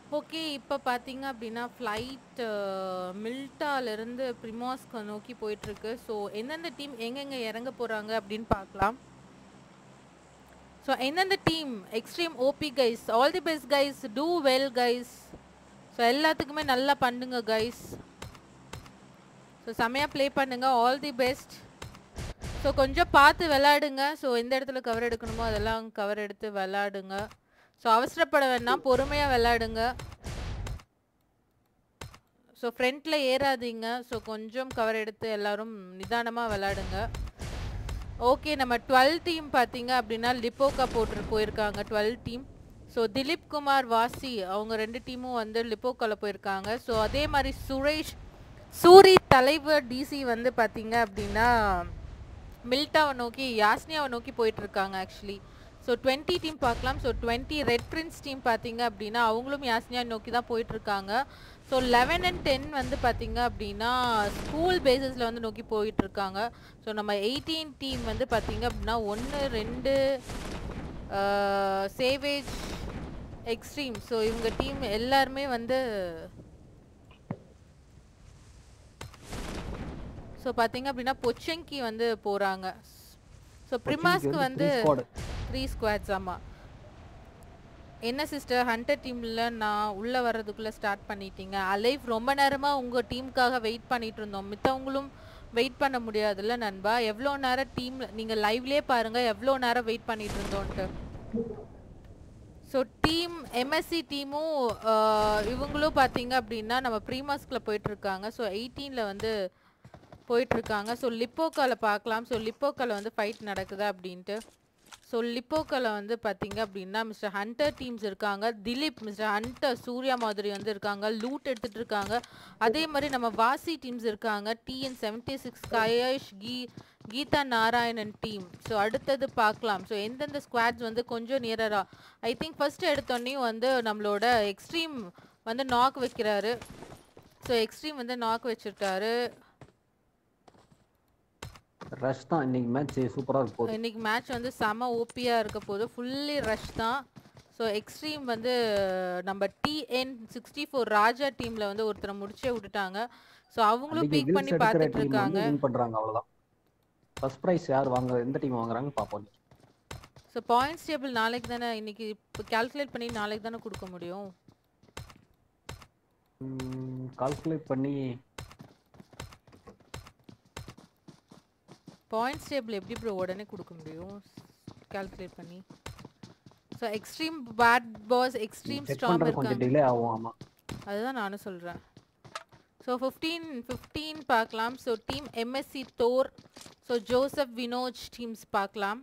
Okay இப்போ பார்த்தீங்க அப்படின்னா ஃப்ளைட் மில்டாலேருந்து ப்ரிமாஸ்க்கு நோக்கி போயிட்டுருக்கு ஸோ எந்தெந்த டீம் எங்கெங்கே இறங்க போகிறாங்க அப்படின்னு பார்க்கலாம் ஸோ எந்தெந்த team extreme OP guys all the best guys do well guys so எல்லாத்துக்குமே நல்லா பண்ணுங்க கைஸ் ஸோ செமையாக ப்ளே பண்ணுங்க ஆல் தி பெஸ்ட் ஸோ கொஞ்சம் பார்த்து விளாடுங்க ஸோ எந்த இடத்துல கவர் எடுக்கணுமோ அதெல்லாம் கவர் எடுத்து விளாடுங்க ஸோ அவசரப்பட வேணாம் பொறுமையாக விளாடுங்க ஸோ ஃப்ரண்ட்டில் ஏறாதீங்க ஸோ கொஞ்சம் கவர் எடுத்து எல்லாரும் நிதானமாக விளாடுங்க ஓகே நம்ம டுவெல் டீம் பார்த்தீங்க அப்படின்னா லிப்போக்கா போட்டு போயிருக்காங்க twelve team so Dilip Kumar Vasi அவங்க ரெண்டு டீமும் வந்து லிப்போக்காவில் போயிருக்காங்க ஸோ அதே மாதிரி சுரேஷ் சூரி தலைவர் டிசி வந்து பார்த்தீங்க அப்படின்னா மில்டாவை நோக்கி யாஸ்னியாவை நோக்கி போயிட்டு இருக்காங்க ஆக்சுவலி ஸோ டுவெண்ட்டி டீம் பார்க்கலாம் so twenty red prince team பார்த்தீங்க அப்படின்னா அவங்களும் யாஸ்னியா நோக்கி தான் போயிட்டு இருக்காங்க ஸோ லெவன் அண்ட் டென் வந்து பார்த்தீங்க அப்படின்னா ஸ்கூல் பேசிஸில் வந்து நோக்கி போயிட்டு இருக்காங்க ஸோ நம்ம எயிட்டீன் டீம் வந்து பார்த்தீங்க அப்படின்னா ஒன்று ரெண்டு சேவேஜ் எக்ஸ்ட்ரீம் ஸோ இவங்க டீம் எல்லாருமே வந்து ஸோ பார்த்தீங்க அப்படின்னா பொச்சங்கி வந்து போகிறாங்க ஸோ ப்ரிமாஸ்க்கு வந்து த்ரீ ஸ்குவாட்ஸ் ஆமாம் என்ன சிஸ்டர் ஹண்டர் டீமில் நான் உள்ளே வர்றதுக்குள்ளே ஸ்டார்ட் பண்ணிட்டீங்க அலைஃப் ரொம்ப நேரமாக உங்கள் டீமுக்காக வெயிட் பண்ணிட்டு இருந்தோம் மித்தவங்களும் வெயிட் பண்ண முடியாதுல்ல நண்பா எவ்வளோ நேரம் டீமில் நீங்கள் லைவ்லேயே பாருங்கள் எவ்வளோ நேரம் வெயிட் பண்ணிட்டு இருந்தோன்ட்டு ஸோ டீம் எம்எஸ்சி டீமும் இவங்களும் பார்த்தீங்க அப்படின்னா நம்ம ப்ரீமாஸ்கில் போயிட்டுருக்காங்க ஸோ எயிட்டீனில் வந்து போயிட்டுருக்காங்க ஸோ லிப்போக்காவில் பார்க்கலாம் ஸோ லிப்போக்காவில் வந்து ஃபைட் நடக்குதா அப்படின்ட்டு ஸோ லிப்போக்காவில் வந்து பார்த்தீங்க அப்படின்னா மிஸ்டர் ஹண்டர் டீம்ஸ் இருக்காங்க திலீப் மிஸ்டர் ஹண்டர் சூர்யா மாதிரி வந்து இருக்காங்க லூட் எடுத்துகிட்டு இருக்காங்க அதே மாதிரி நம்ம வாசி டீம்ஸ் இருக்காங்க டிஎன் செவன்ட்டி சிக்ஸ் கயேஷ் கீ கீதா நாராயணன் டீம் ஸோ அடுத்தது பார்க்கலாம் ஸோ எந்தெந்த ஸ்குவாட்ஸ் வந்து கொஞ்சம் நியரரா ஐ திங்க் ஃபர்ஸ்ட் எடுத்தோடனே வந்து நம்மளோட எக்ஸ்ட்ரீம் வந்து நாக் வைக்கிறாரு ஸோ எக்ஸ்ட்ரீம் வந்து நாக் வச்சுட்டாரு ரஷ் தான் இன்னைக்கு மேட்ச் சூப்பரா இருக்க போகுது இன்னைக்கு மேட்ச் வந்து செம ஓபியா இருக்க போது ஃபுல்லி ரஷ் தான் ஸோ எக்ஸ்ட்ரீம் வந்து நம்ம டிஎன் சிக்ஸ்டி ஃபோர் ராஜா டீம்ல வந்து ஒருத்தரை முடிச்சே விட்டுட்டாங்க ஸோ அவங்களும் அன்னைக்கு பீக் பண்ணி wheels எடுக்கிற பார்த்துட்டு team இருக்காங்க வந்து win பண்றாங்க அவ்வளவுதான் ஃபர்ஸ்ட் பிரைஸ் யார் வாங்குற எந்த டீம் வாங்குறாங்க பாப்போம் ஸோ பாயிண்ட்ஸ் டேபிள் நாளைக்கு தானே இன்னைக்கு இப்போ கால்குலேட் பண்ணி நாளைக்கு தானே கொடுக்க முடியும் கால்குலேட் பண்ணி பாயிண்ட்ஸ் டேபிள் எப்படி ப்ரோ உடனே கொடுக்க முடியும் கால்குலேட் பண்ணி so extreme bad boss extreme check strong பண்றது கொஞ்சம் இருக்காங்க டிலே ஆகும் ஆமா அதுதான் நானும் சொல்கிறேன் ஸோ ஃபிஃப்டீன் ஃபிஃப்டீன் பார்க்கலாம் so team MSC Thor so Joseph Vinoj teams பார்க்கலாம்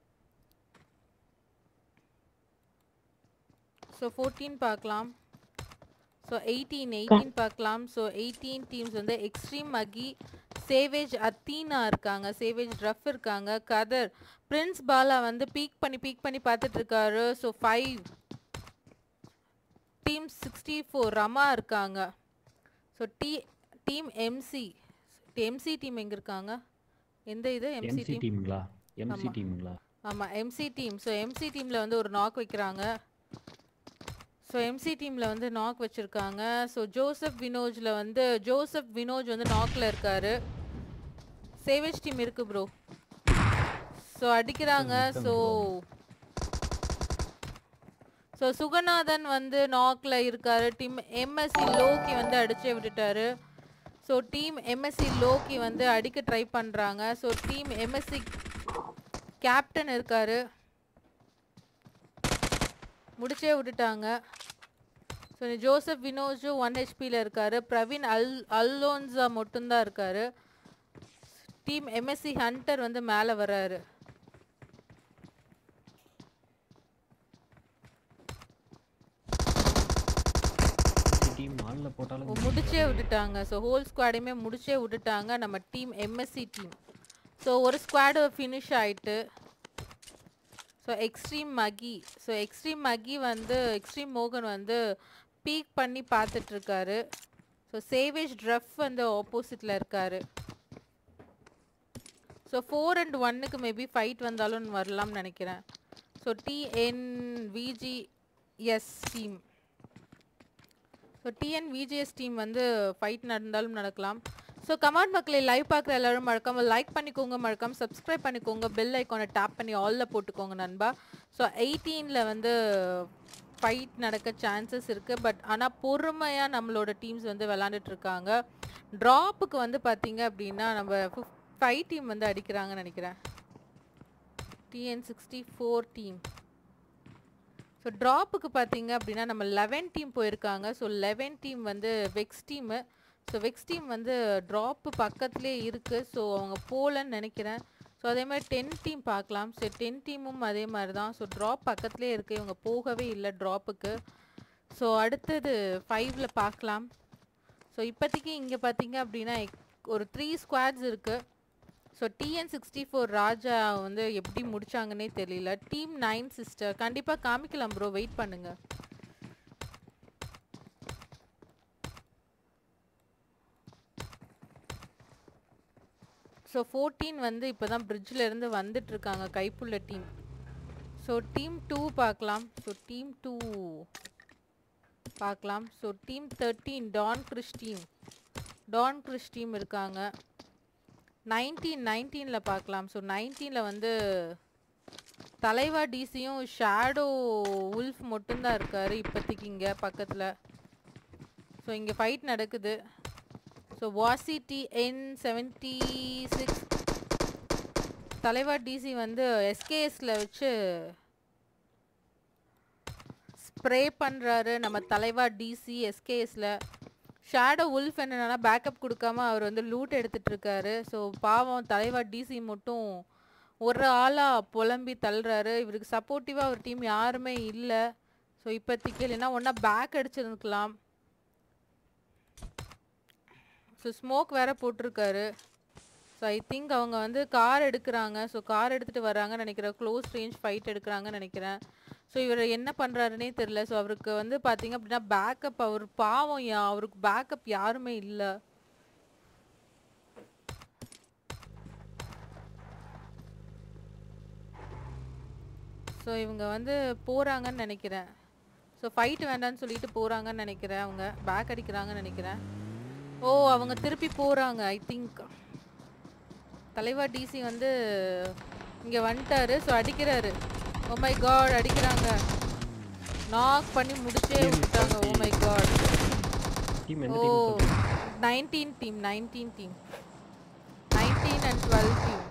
ஸோ ஃபோர்டீன் பார்க்கலாம் ஸோ எயிட்டீன் எயிட்டீன் பார்க்கலாம் ஸோ எயிட்டீன் டீம்ஸ் வந்து எக்ஸ்ட்ரீம் மகி சேவேஜ் அத்தீனா இருக்காங்க சேவேஜ் ரஃப் இருக்காங்க கதர் பிரின்ஸ் பாலா வந்து பீக் பண்ணி பீக் பண்ணி பார்த்துட்டு இருக்காரு so five team sixty four Rama இருக்காங்க so T team MC MC team எங்கே இருக்காங்க எந்த இது எம்சி எம்சி டீம் டீமுங்களா எம்சி ஆமா. டீமுங்களா ஆமாம் எம்சி டீம் ஸோ எம்சி டீமில் வந்து ஒரு நாக் வைக்கிறாங்க ஸோ எம்சி டீமில் வந்து நாக் வச்சுருக்காங்க ஸோ ஜோசப் வினோஜில் வந்து ஜோசப் வினோஜ் வந்து நாக்கில் இருக்காரு சேவேஜ் டீம் இருக்கு ப்ரோ ஸோ அடிக்கிறாங்க விட்டேன் ஸோ bro. ஸோ சுகநாதன் வந்து நாக்ல இருக்காரு டீம் எம்எஸ்சி லோக்கி வந்து அடிச்சே விட்டுட்டாரு ஸோ டீம் எம்எஸ்சி லோக்கி வந்து அடிக்க ட்ரை பண்ணுறாங்க ஸோ டீம் எம்எஸ்சி கேப்டன் இருக்காரு முடிச்சே விட்டுட்டாங்க ஸோ ஜோசப் வினோஜும் ஒன் ஹெச்பியில் இருக்காரு பிரவீன் அல் அல்லோன்ஸா மட்டும்தான் இருக்காரு டீம் எம்எஸ்சி ஹண்டர் வந்து மேலே வராரு டீம் நாளில் ஓ, போட்டாலும் முடிச்சே விட்டுட்டாங்க ஸோ ஹோல் ஸ்குவாடையுமே முடிச்சே விட்டுட்டாங்க நம்ம டீம் எம்எஸ்சி டீம் ஸோ ஒரு ஸ்குவாடு ஃபினிஷ் ஆயிட்டு so extreme Mahi so extreme Mahi வந்து எக்ஸ்ட்ரீம் மோகன் வந்து பீக் பண்ணி பார்த்துட்டு இருக்காரு ஸோ சேவேஜ் ட்ரஃப் வந்து ஆப்போசிட்டில் இருக்காரு ஸோ ஃபோர் அண்ட் ஒன்னுக்கு மேபி ஃபைட் வந்தாலும் வரலாம்னு நினைக்கிறேன் so TN VG S team so TN VGS team வந்து ஃபைட் நடந்தாலும் நடக்கலாம் ஸோ கமாண்ட் மக்களை லைவ் பார்க்குற எல்லாரும் மறக்காம லைக் பண்ணிக்கோங்க மறக்காம சப்ஸ்கிரைப் பண்ணிக்கோங்க பெல் ஐக்கானை டேப் பண்ணி ஆலில் போட்டுக்கோங்க நண்பா ஸோ எயிட்டீனில் வந்து ஃபைட் நடக்க சான்சஸ் இருக்குது பட் ஆனால் பொறுமையாக நம்மளோட டீம்ஸ் வந்து விளாண்டுட்டு இருக்காங்க ட்ராப்புக்கு வந்து பார்த்தீங்க அப்படின்னா நம்ம ஃபைவ் டீம் வந்து அடிக்கிறாங்கன்னு நினைக்கிறேன் TN sixty four team so ட்ராப்புக்கு பார்த்தீங்க அப்படின்னா நம்ம லெவன் டீம் போயிருக்காங்க ஸோ லெவன் டீம் வந்து Vex team so Vex team வந்து ட்ராப்பு பக்கத்துலேயே இருக்குது ஸோ அவங்க போகலன்னு நினைக்கிறேன் ஸோ அதே மாதிரி டென் டீம் பார்க்கலாம் ஸோ டென் டீமும் அதே மாதிரி தான் ஸோ ட்ராப் பக்கத்துலேயே இருக்குது இவங்க போகவே இல்லை ட்ராப்புக்கு ஸோ அடுத்தது ஃபைவ்ல பார்க்கலாம் ஸோ இப்போதைக்கு இங்கே பார்த்தீங்க அப்படின்னா எக்- ஒரு த்ரீ ஸ்குவாட்ஸ் இருக்குது so TN sixty four Raja வந்து எப்படி முடிச்சாங்கன்னே தெரியல டீம் நைன் சிஸ்டர் கண்டிப்பாக காமிக்கலாம் ப்ரோ வெயிட் பண்ணுங்க ஸோ ஃபோர்டீன் வந்து இப்போ தான் பிரிட்ஜில் இருந்து வந்துட்டு இருக்காங்க Kaipulla team so team two பார்க்கலாம் ஸோ டீம் டூ பார்க்கலாம் so team thirteen Don Chris team Don Chris team இருக்காங்க நைன்டீன் நைன்டீனில் பார்க்கலாம் ஸோ நைன்டீனில் வந்து தலைவா டிசியும் ஷேடோ உல்ஃப் மட்டும்தான் இருக்காரு இப்போதைக்கு இங்கே பக்கத்தில் ஸோ இங்கே ஃபைட் நடக்குது so Vasi T N seventy six தலைவா டிசி வந்து எஸ்கேஎஸில் வச்சு ஸ்ப்ரே பண்ணுறாரு நம்ம தலைவா டிசி எஸ்கேஎஸில் ஷேடோ உல்ஃப் என்னன்னா பேக்கப் கொடுக்காம அவர் வந்து லூட் எடுத்துட்டு இருக்காரு ஸோ பாவம் தலைவா டிசி மட்டும் ஒரு ஆளாக புலம்பி தள்ளுறாரு இவருக்கு சப்போர்ட்டிவாக அவர் டீம் யாருமே இல்லை ஸோ இப்போதைக்கு இல்லைன்னா ஒன்றா பேக் அடிச்சிருக்கலாம் ஸோ ஸ்மோக் வேற போட்டிருக்காரு ஸோ ஐ திங்க் அவங்க வந்து கார் எடுக்கிறாங்க ஸோ கார் எடுத்துகிட்டு வராங்கன்னு நினைக்கிறேன் க்ளோஸ் ரேஞ்ச் ஃபைட் எடுக்கிறாங்கன்னு நினைக்கிறேன் ஸோ இவர் என்ன பண்ணுறாருனே தெரில ஸோ அவருக்கு வந்து பார்த்தீங்க அப்படின்னா பேக்கப் அவர் பாவம் யா அவருக்கு பேக்கப் யாருமே இல்லை ஸோ இவங்க வந்து போகிறாங்கன்னு நினைக்கிறேன் ஸோ ஃபைட் வேண்டாம்னு சொல்லிட்டு போகிறாங்கன்னு நினைக்கிறேன் அவங்க பேக் அடிக்கிறாங்கன்னு நினைக்கிறேன் ஓ அவங்க திருப்பி போகிறாங்க ஐ திங்க் தலைவா டிசி வந்து இங்கே வந்துட்டாரு ஸோ அடிக்கிறாரு ஓ மை காட் அடிக்கிறாங்க நாக் பண்ணி முடிச்சே விட்டாங்க ஓ மை காட் டீம் எந்த oh team nineteen team nineteen team nineteen and twelve team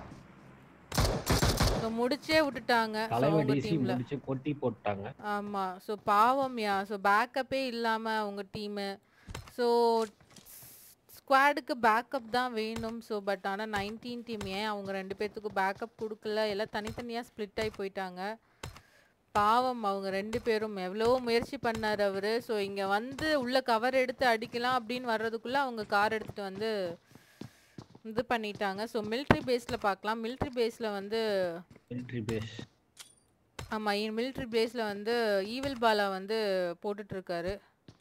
so முடிச்சே விட்டுட்டாங்க so தலைவர் அவங்க டிசி டீமில் முடிச்சு பொட்டி போட்டாங்க ஆமா ஸோ பாவம்யா ஸோ பேக்கப்பே இல்லாம அவங்க டீமு ஸோ ஸ்குவாடுக்கு பேக்கப் தான் வேணும் ஸோ பட் ஆனால் நைன்டீன் டீம் ஏன் அவங்க ரெண்டு பேர்த்துக்கும் பேக்கப் கொடுக்கல எல்லாம் தனித்தனியாக ஸ்ப்ளிட் ஆகி போயிட்டாங்க பாவம் அவங்க ரெண்டு பேரும் எவ்வளோ முயற்சி பண்ணார் அவர் ஸோ இங்கே வந்து உள்ள கவர் எடுத்து அடிக்கலாம் அப்படின்னு வர்றதுக்குள்ளே அவங்க கார் எடுத்துகிட்டு வந்து இது பண்ணிட்டாங்க ஸோ military பேஸில் பார்க்கலாம் military பேஸில் வந்து மிலிட்ரி பேஸ் ஆமாம் என் மிலிட்ரி பேஸில் வந்து ஈவில் பாலா வந்து போட்டுட்ருக்காரு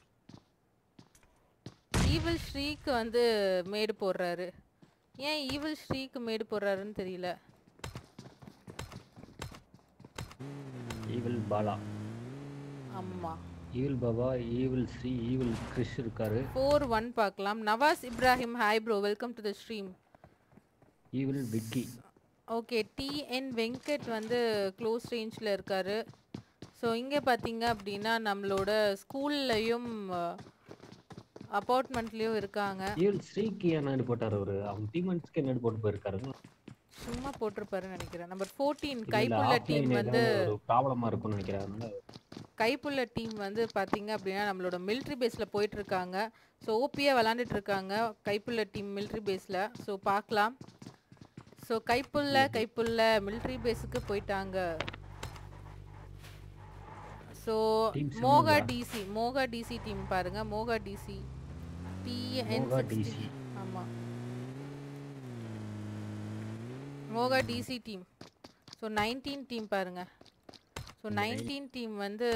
ஈவில் ஸ்ரீக்கு வந்து மேடு போடுறாரு ஏன் ஈவில் ஸ்ரீக்கு மேடு போடுறாருன்னு தெரியல ஈவில் பாலா ஆமாம் evil Baba evil Sri evil Chris இருக்காரு ஃபோர் ஒன் பார்க்கலாம் Nawaz Ibrahim hi bro welcome to the stream evil Vicky okay TN Venkat வந்து க்ளோஸ் ரேஞ்சில் இருக்காரு ஸோ இங்கே பார்த்தீங்க அப்படின்னா நம்மளோட ஸ்கூல்லையும் அப்பார்ட்மெண்ட்லேயும் இருக்காங்க ஈவில் ஸ்ரீக்கு என்ன நடு போட்டார் அவரு அவங்க டீமன்ஸ்க்கு என்ன போட்டு போயிருக்காரு சும்மா போட்டிருப்பாருன்னு நினைக்கிறேன் நம்பர் ஃபோர்டீன் இல்ல, கைப்புள்ள offline டீம் வந்து ஏதாவது ஒரு ப்ராப்ளமா இருக்கும்னு நினைக்கிறேன் அதனால கைப்புள்ள டீம் வந்து பார்த்தீங்க அப்படின்னா நம்மளோட மிலிட்ரி பேஸில் போயிட்டு இருக்காங்க ஸோ ஓபியாக விளாண்டுட்டு இருக்காங்க கைப்புள்ள டீம் மிலிட்ரி பேஸில் ஸோ பார்க்கலாம் ஸோ கைப்புள்ள கைப்புள்ள மிலிட்ரி பேஸுக்கு போயிட்டாங்க ஸோ Team மோகா சொல்லுங்களா? டிசி மோகா டிசி டீம் பாருங்க Moga DC TN Moga DC. ஆமாம் Moga DC team so nineteen team பாருங்க ஸோ நைன்டீன் டீம் வந்து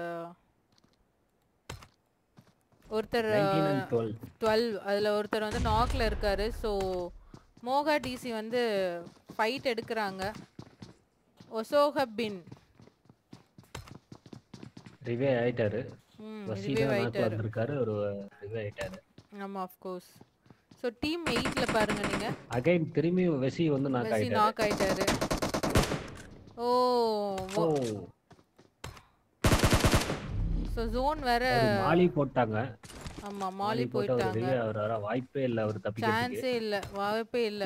ஒருத்தர் 19 and 12 டுவெல் அதில் ஒருத்தர் வந்து நாக்கில் இருக்காரு ஸோ மோகா டிசி வந்து ஃபைட் எடுக்கிறாங்க ஒசோக பின் ரிவே ஆயிட்டாரு ம் வசி ரிவைவ் தான் நாக்கில் ஆயிட்டாரு வந்திருக்காரு ஒரு ரிவே ஆயிட்டாரு ஆமா ஆஃப் கோர்ஸ் ஸோ டீம் எயிட்ல பாருங்க நீங்க அகைன் திரும்பி வெசி வந்து நாக் மெஸ்ஸி ஆயிட்டாரு நாக் ஆயிட்டாரு ஓ ஓ ஸோ ஜோன் வேற அவரு மாலி போட்டாங்க ஆமா மாலி போட்டு அவர் போயிட்டாங்க ரிவே அவர் வர வாய்ப்பே இல்ல அவர் தப்பிக்கிறதுக்கு சான்ஸே இல்ல வாய்ப்பே இல்ல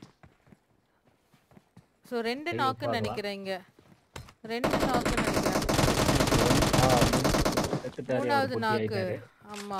ஸோ ரெண்டு ஐயோ, நாக்கு பார்க்கலாம். நினைக்கிறேன் இங்க ரெண்டு நாக்கு நினைக்கிறேன் ஆ, செத்துட்டாரு, அவர் மூணாவது பொட்டி நாக்கு ஆயிட்டாரு. ஆமா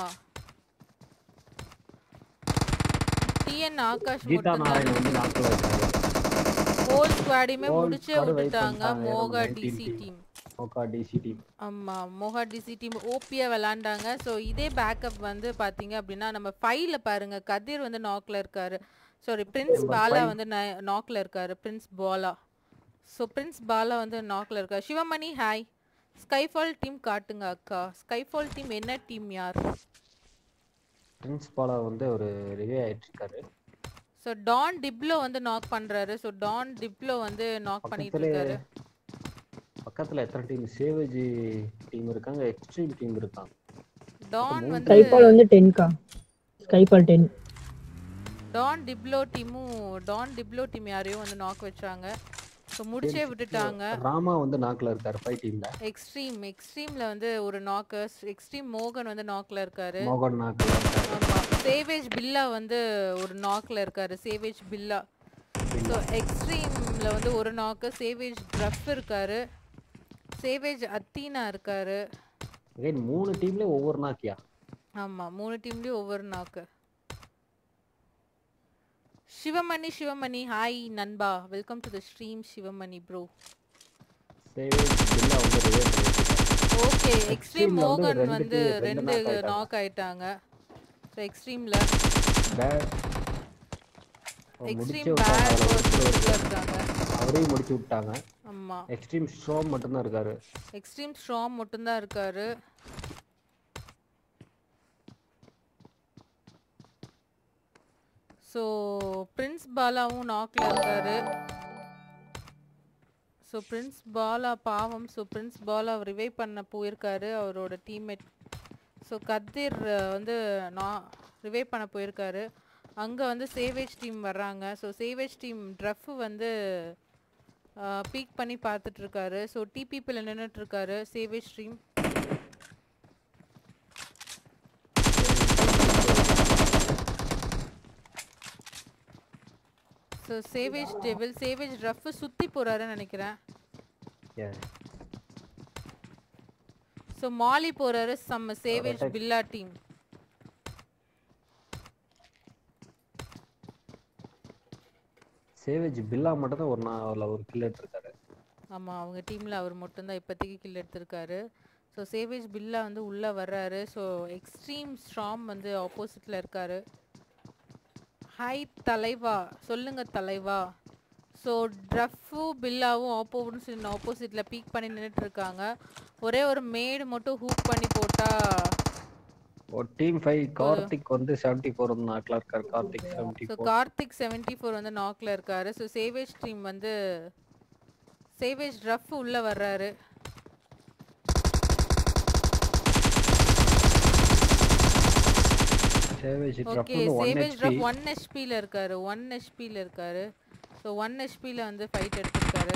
டிஎன் ஆகாஷ் கீதா மட்டும்தான் நாராயண் வந்து நாக்கில் வச்சாங்க ஹோல் ஸ்குவாடையுமே Whole முடிச்சே squad wipe விட்டுட்டாங்க பண்ணிட்டாங்க, மோகா 19 டிசி team. டீம் ஓகா டிசி டீம் ஆமா மோகா டிசி டீம் ஓபியா விளாண்டாங்க ஸோ இதே பேக்கப் வந்து பாத்தீங்க அப்படின்னா நம்ம ஃபைவ்ல பாருங்க கதிர் வந்து நாக்ல இருக்காரு sorry prince Number Bala five. வந்து நாக்ல இருக்காரு prince Bala so prince Bala வந்து நாக்ல இருக்காரு சிவமணி ஹாய் ஸ்கைஃபால் டீம் காட்டுங்க அக்கா ஸ்கைஃபால் டீம் என்ன டீம் யார் பிரின்ஸ் பாலா வந்து ஒரு ரிவே ஆயிட்டு இருக்காரு ஸோ டான் டிப்ளோ வந்து நாக் பண்றாரு ஸோ டான் டிப்ளோ வந்து நாக் பண்ணிட்டு பக்கத்துல இருக்காரு பக்கத்துல எத்தனை டீம் சேவேஜ் டீம் இருக்காங்க எக்ஸ்ட்ரீம் டீம் இருக்காங்க டான் மூணு வந்து ஸ்கைஃபால் வந்து டென்க்கா ஸ்கைஃபால் டென் டான் டிப்ளோ டீமும் டான் டிப்ளோ டீம் யாரையும் வந்து நாக் வச்சாங்க ஸோ முடிச்சே விட்டுட்டாங்க ராமா வந்து நாக்குல இருக்காரு ஃபைவ் டீம்ல எக்ஸ்ட்ரீம் எக்ஸ்ட்ரீம்ல வந்து ஒரு நாக்கர் எக்ஸ்ட்ரீம் மோகன் வந்து நாக்ல இருக்காரு மோகன் நாக்குல இருக்காரு ஆமா சேவேஜ் பில்லா வந்து ஒரு நாக்ல இருக்காரு சேவேஜ் பில்லா ஸோ எக்ஸ்ட்ரீம்ல வந்து ஒரு நாக்கு சேவேஜ் ட்ரஃப் இருக்காரு சேவேஜ் அத்தீனா இருக்காரு அகைன் மூணு டீம்ல ஒவ்வொரு நாக்கியா ஆமா மூணு டீம்லயும் ஒவ்வொரு நாக்கு சிவமணி சிவமணி ஹாய் நண்பா welcome to the stream Sivamani bro savage Billa வந்து ரிவே பண்ணிட்டு ஓகே எக்ஸ்ட்ரீம் Extreme ல வந்து மோகன் ரெண்டு வந்து team- ரெண்டு ரெண்டு knock ஆயிட்டாங்க. நாக் ஆயிட்டாங்க ஸோ எக்ஸ்ட்ரீம்ல பேட் எக்ஸ்ட்ரீம் முடிச்சு பேட் விட்டாங்க இருக்காங்க அவரையும் முடிச்சு விட்டாங்க ஆமா எக்ஸ்ட்ரீம் ஷோம் மட்டும்தான் இருக்காரு எக்ஸ்ட்ரீம் ஸ்ட்ராங் மட்டும்தான் இருக்காரு ஸோ பிரின்ஸ் பாலாவும் நாக்ல இருக்காரு ஸோ பிரின்ஸ் பாலா பாவம் ஸோ பிரின்ஸ் பாலா ரிவைவ் பண்ண போயிருக்காரு அவரோட டீம்மேட் ஸோ கதிர் அஹ், வந்து நான் ரிவைவ் பண்ண போயிருக்காரு அங்கே வந்து சேவேஜ் டீம் வர்றாங்க ஸோ சேவேஜ் டீம் ட்ரஃப் வந்து பீக் பண்ணி பார்த்துட்டு இருக்காரு ஸோ டிபிபியில் நின்றுட்டு இருக்காரு savage team so savage devil savage ruff சுற்றி போகிறாருன்னு நினைக்கிறேன் Yeah. ஸோ மாலி போகிறாரு செம்ம savage attack. Billa team savage Billa மட்டும் தான் ஒரு நாள் அதில் ஒரு கில் எடுத்திருக்காரு ஆமாம் அவங்க டீமில் அவர் மட்டும்தான் இப்போதைக்கு கில் எடுத்திருக்காரு ஸோ சேவேஜ் பில்லா வந்து உள்ளே வர்றாரு ஸோ எக்ஸ்ட்ரீம் ஸ்ட்ராம் வந்து ஆப்போசிட்டில் இருக்காரு ஹாய் தலைவா சொல்லுங்க தலைவா ஸோ ட்ரஃபு பில்லாவும் ஆப்போசிட் ஆப்போசிட்டில் பீக் பண்ணி நின்றுட்டு இருக்காங்க ஒரே ஒரு மேடு மட்டும் ஹூக் பண்ணி போட்டால் ஒரு டீம் ஃபைவ் கார்த்திக் வந்து செவன்டி ஃபோர் வந்து நாக்கில் இருக்காரு Karthik seventy so four Karthik seventy four வந்து நாக்கில் இருக்காரு ஸோ சேவேஜ் டீம் வந்து சேவேஜ் ட்ரஃப் உள்ளே வர்றாரு சேவேஜ் ட்ரப் ஓகே வந்து ஒன் சேவேஜ் ஹெச்பி ட்ரப் ஒன் ஹெச்பியில் இருக்காரு ஒன் ஹெச்பியில் இருக்காரு ஸோ ஒன் ஹெச்பியில் வந்து ஃபைட் எடுத்திருக்காரு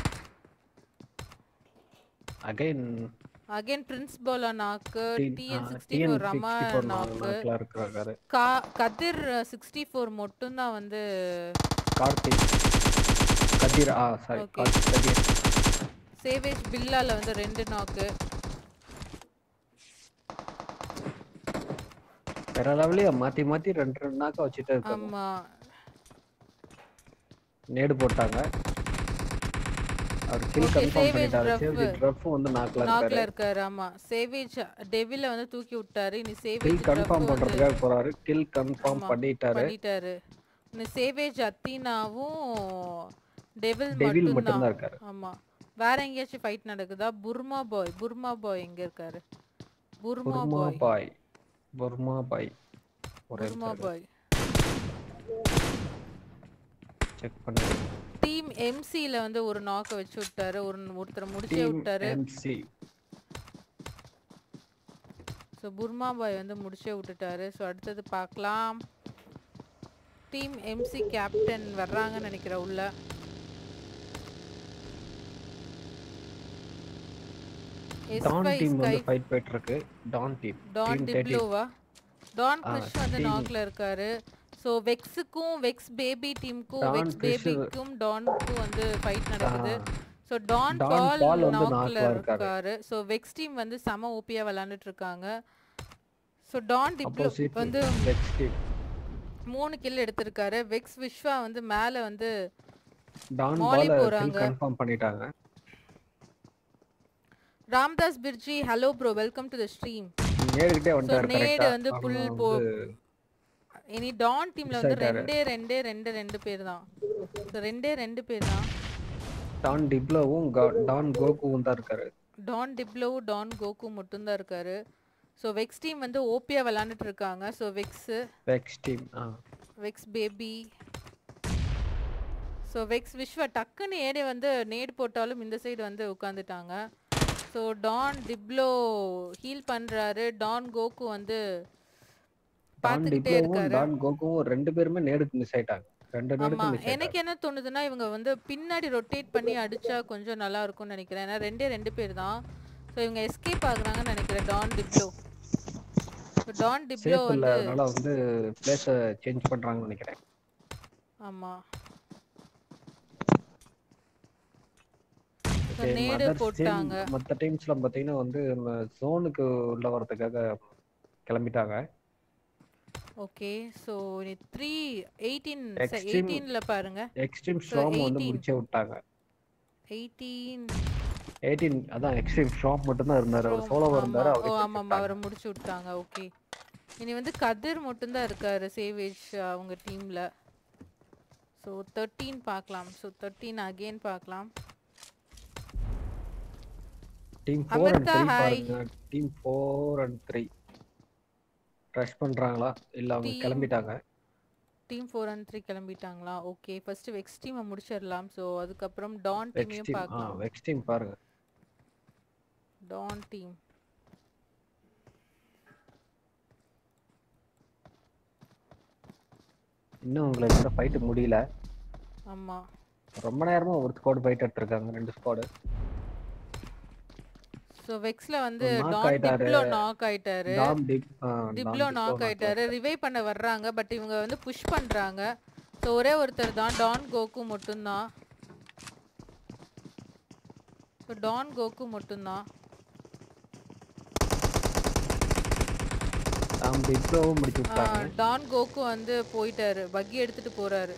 அகைன் அகைன் பிரின்ஸ் போலா knock TN sixty TN four Rama sixty four knock நாக்கில் இருக்கிறாரு கா கதிர் சிக்ஸ்டி ஃபோர் மட்டும்தான் வந்து கார்த்திக் கதிர் ஆ sorry Okay. Karthik Kathir savage பில்லால வந்து ரெண்டு நாக்கு வேற லெவலே மாத்தி மாத்தி ரெண்டு ரெண்டு நாக்கா வச்சுட்டே இருக்காங்க ஆமா நேடு போட்டாங்க அவர் கில் Okay, கன்ஃபார்ம் Savage பண்ணிட்டாரு Ruff. சேவேஜ் ட்ரப் வந்து நாக்கில் நாக்குல இருக்காரு இருக்காரு ஆமா சேவேஜ் டெவில வந்து தூக்கி விட்டாரு இனி கில் சேவேஜ் கன்ஃபார்ம் வந்து பண்றதுக்காக போறாரு கில் கன்ஃபார்ம் ஆமா, பண்ணிட்டாரு பண்ணிட்டாரு இனி சேவேஜ் அத்தீனாவும் டெவில் டெவில் மட்டும்தான் மட்டும்தான் இருக்காரு ஆமா வேற எங்கேயாச்சும் ஃபைட் நடக்குதா புர்மா பாய் புர்மா பாய் எங்க இருக்காரு புர்மா புர்மா பாய் பாய் புர்மா பாய் ஒரே புர்மா பாய் செக் பண்ணி டீம் எம்சில வந்து ஒரு நாக்க வச்சு விட்டாரு ஒரு ஒருத்தரை முடிச்சே டீம் விட்டாரு எம்சி ஸோ புர்மா பாய் வந்து முடிச்சே விட்டுட்டாரு ஸோ அடுத்தது பார்க்கலாம் டீம் எம்சி கேப்டன் வர்றாங்கன்னு நினைக்கிறேன் உள்ள டான் S5 டீம் வந்து Sky ஃபைட் போயிட்டு இருக்கு Don team Don team thirty டிப்ளோவா டான் ஆ, கிறிஷ் வந்து team. நாக்ல இருக்காரு ஸோ வெக்ஸுக்கும் வெக்ஸ் பேபி டீமுக்கும் டான் வெக்ஸ் கிறிஷ் பேபிக்கும் டானுக்கும் வந்து ஃபைட் நடக்குது ஸோ டான் டான் பால் பால் வந்து நாக்ல knock-ல இருக்காரு. இருக்காரு ஸோ வெக்ஸ் டீம் வந்து செம ஓபியா விளாண்டுட்டு இருக்காங்க ஸோ டான் டிப்ளோ ஆப்போசிட் வந்து வெக்ஸ் டீம் மூணு கில் எடுத்திருக்காரு வெக்ஸ் விஸ்வா வந்து மேல வந்து டான் மாலி பால் போறாங்க. கன்ஃபார்ம் பண்ணிட்டாங்க ராம்தாஸ் பிர்ஜி hello bro welcome to the stream நேருக்கிட்டே வந்துட்டாரு நேடு கரெக்டா வந்து புல் போ இனி டான் டீம்ல Miss வந்து ஆயிட்டாரு. ரெண்டே ரெண்டே ரெண்டு ரெண்டு பேர் தான் So, ரெண்டே ரெண்டு பேர் தான் டான் டிப்ளோவும் கா- டான் கோகுவும் தான் இருக்காரு டான் டிப்ளோ டான் கோகு மட்டும்தான் இருக்காரு ஸோ வெக்ஸ் டீம் வந்து ஓபியா விளாண்டுட்டு இருக்காங்க ஸோ வெக்ஸு வெக்ஸ் டீம் ஆ Vex baby so Vex Viswa டக்குன்னு ஏடே வந்து நேடு போட்டாலும் இந்த சைடு வந்து உட்காந்துட்டாங்க ஸோ டான் டிப்ளோ ஹீல் பண்ணுறாரு டான் கோகு வந்து டான் பார்த்துக்கிட்டே டிப்ளோவும் இருக்காரு டான் கோகுவும் ரெண்டு பேருமே நேருக்கு மிஸ் ஆயிட்டாங்க ரெண்டு ஆமா நேருக்கு மிஸ் எனக்கு ஆயிட்டாங்க என்ன தோணுதுன்னா இவங்க வந்து பின்னாடி ரொட்டேட் பண்ணி அடிச்சா கொஞ்சம் நல்லா இருக்கும்னு நினைக்கிறேன் ஏன்னா ரெண்டே ரெண்டு பேர் தான் ஸோ இவங்க எஸ்கேப் ஆகுறாங்கன்னு நினைக்கிறேன் Don Diplo So, Don Diplo safe இல்ல வந்து அதனால வந்து பிளேஸ சேஞ்ச் பண்றாங்கன்னு நினைக்கிறேன் ஆமா So, Okay, நேடு mother போட்டாங்க team- மத்த டீம்ஸ்லாம் பாத்தீங்கன்னா வந்து நம்ம ஜோனுக்கு உள்ள வரதுக்காக கிளம்பிட்டாங்க okay so three eighteen Extreme- எயிட்டீனில் பாருங்க எக்ஸ்ட்ரீம் ஸ்ட்ராம் வந்து 18. முடிச்சே விட்டாங்க எயிட்டீன் 18 அதான் எக்ஸ்ட்ரீம் ஸ்ட்ராம் மட்டும் தான் இருந்தாரு அவர் சோலோவா இருந்தாரு ஓ அவரே ஆமாம் ஆமாம் அவரை முடிச்சு விட்டாங்க ஓகே இனி வந்து கதிர் மட்டும்தான் இருக்காரு சேவேஜ் அவங்க டீமில் ஸோ தேர்ட்டீன் பார்க்கலாம் ஸோ தேர்ட்டீன் அகெயின் பார்க்கலாம் டீம் 4 அண்ட் அமிர்தா, 3 hi. பாருங்க டீம் 4 அண்ட் 3 ரஷ் பண்றாங்களா இல்ல அவங்க Team- கிளம்பிட்டாங்க டீம் ஃபோர் அண்ட் த்ரீ கிளம்பிட்டாங்களா ஓகே ஃபர்ஸ்ட் வெக்ஸ் டீமை முடிச்சிடலாம் ஸோ அதுக்கப்புறம் டான் வெக்ஸ் டீமையும் டீம் ஆ பார்க்கலாம் வெக்ஸ் டீம் பாருங்க டான் டீம் இன்னும் உங்களுக்கு இந்த ஃபைட் முடியல ஆமாம் ரொம்ப நேரமா ஒரு ஸ்குவாட் ஃபைட் எடுத்திருக்காங்க ரெண்டு ஸ்குவாட் ஸோ வெக்ஸில் வந்து ஒரு knock டான் ஆயிட்டாரு. டிப்ளோ நாக் ஆயிட்டாரு டாம் டிப் டிப்ளோ நாக் ஆயிட்டாரு ரிவைவ் பண்ண வர்றாங்க பட் இவங்க வந்து புஷ் பண்றாங்க ஸோ ஒரே ஒருத்தர் தான் டான் கோகு மட்டும்தான் ஸோ டான் கோகு மட்டும்தான் டாம் டிப்ளோவும் முடிச்சு ஆ, விட்டாங்க டான் கோகு வந்து போயிட்டாரு பக்கி எடுத்துட்டு போறாரு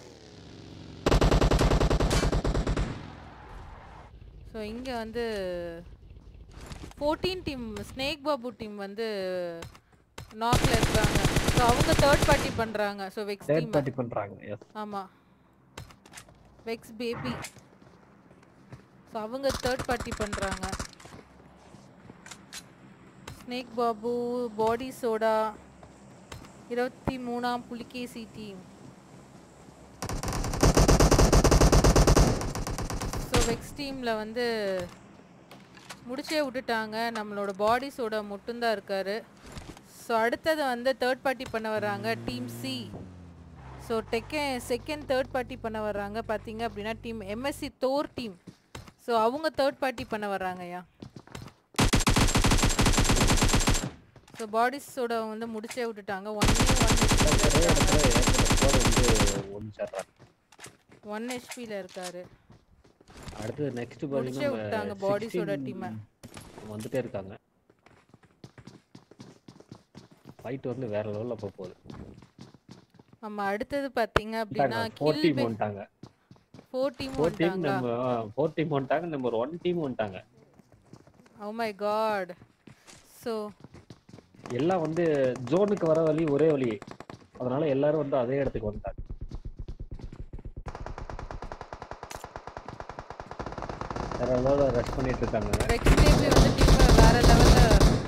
ஸோ இங்க வந்து fourteen team snake Babu team வந்து நாக்ல இருக்காங்க ஸோ அவங்க தேர்ட் பார்ட்டி பண்றாங்க so Vex third team party பண்றாங்க எஸ் ஆமா வெக்ஸ் பேபி ஸோ அவங்க தேர்ட் பார்ட்டி பண்றாங்க ஸ்னேக் பாபு பாடி சோடா இருபத்தி மூணாம் புலிகேசி டீம் ஸோ வெக்ஸ் டீமில் வந்து முடிச்சே விட்டுட்டாங்க நம்மளோட பாடி சோடா மட்டும்தான் இருக்காரு ஸோ அடுத்தது வந்து தேர்ட் பார்ட்டி பண்ண வர்றாங்க டீம் சி ஸோ டெக்கே செகண்ட் தேர்ட் பார்ட்டி பண்ண வர்றாங்க பார்த்தீங்க அப்படின்னா team MSC Thor team so அவங்க தேர்ட் பார்ட்டி பண்ண வர்றாங்கய்யா ஸோ பாடிஸோட வந்து முடிச்சே விட்டுட்டாங்க ஒன்னே ஒரே இடத்துல ஏகப்பட்ட ஸ்குவாட் வந்து ஒடிச்சிடுறாங்க ஒன் ஹெச்பியில் இருக்காரு அடுத்து நெக்ஸ்ட் முடிச்சே விட்டாங்க பாடிஸோட டீமை வந்துட்டே இருக்காங்க ஃபைட் வந்து வேற லெவல்ல போக போகுது ஆமா அடுத்தது பார்த்தீங்க அப்படின்னா ஃபோர் கில் டீம் வந்துட்டாங்க ஃபோர் டீம் ஃபோர் டீம் வந்துட்டாங்க நம்ம ஃபோர் டீம் வந்துட்டாங்க நம்பர் ஒன் டீம் வந்துட்டாங்க ஓ மை காட் ஸோ எல்லாம் வந்து ஜோனுக்கு வர வழி ஒரே வழி அதனால எல்லாரும் வந்து அதே இடத்துக்கு வந்துட்டாங்க வேற லெவலில் ரஷ் பண்ணிட்டு இருக்காங்க வெக்ஸ் பேபி வந்து டீம் வேற லெவல்ல